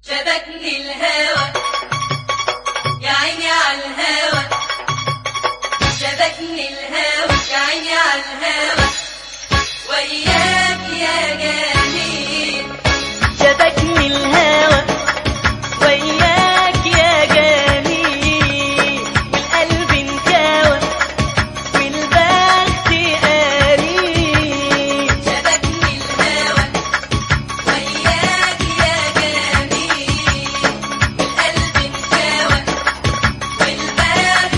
شبكني الهوى يا عيني على الهوى شبكني الهوى يا عيني على الهوى وإياك يا جميل شبكني الهوى وياك يا جميل والقلب انكوى والبخت قريب شبكني الهوى وإياك يا جميل القلب انكوى والبخت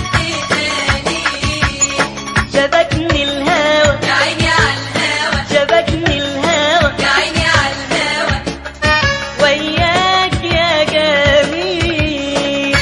قليل شبكني الهوى يا عيني على الهوى شبكني الهوى يا عيني على الهوى وياك يا جميل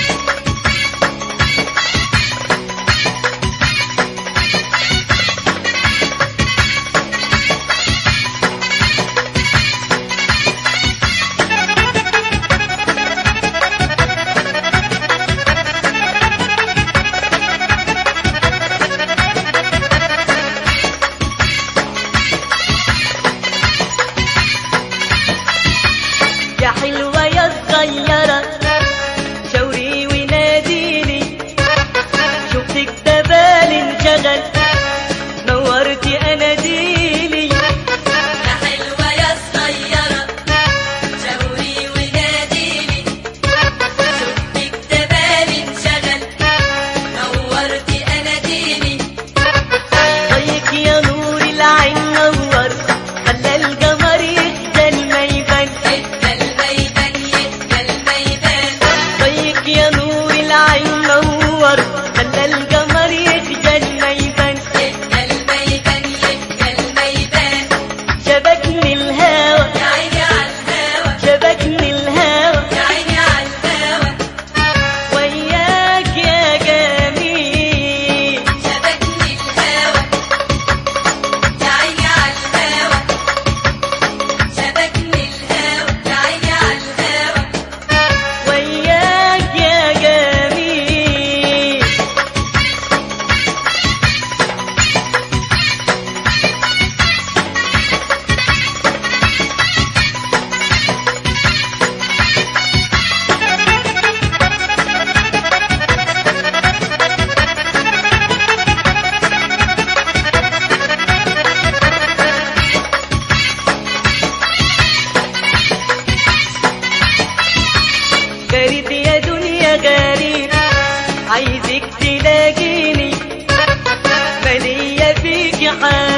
يا حلوة يا صغيرة شاوري وناديني شفتك دبال انشغل نورتي اناديلي يا حلوة يا صغيرة شاوري وناديلي شفتك تبالي انشغل نورتي أناديلي طيك يا نور العين نور خلى القمر يخجل ما يبان يبقى الميدان يبقى الميدان طيك يا نور العين نور خلى القمر يخجل ما يبان يبقى الميدان يبقى الميدان شبكني الهوى يا عيني على الهوى شبكني الهوى يا عيني على الهوى وياك يا جميل شبكني الهوى يا عيني على الهوى شبكني الهوى يا عيني على الهوى وياك يا جميل غريب يا دنيا غريب عايزك تلاقيني مالية فيك حال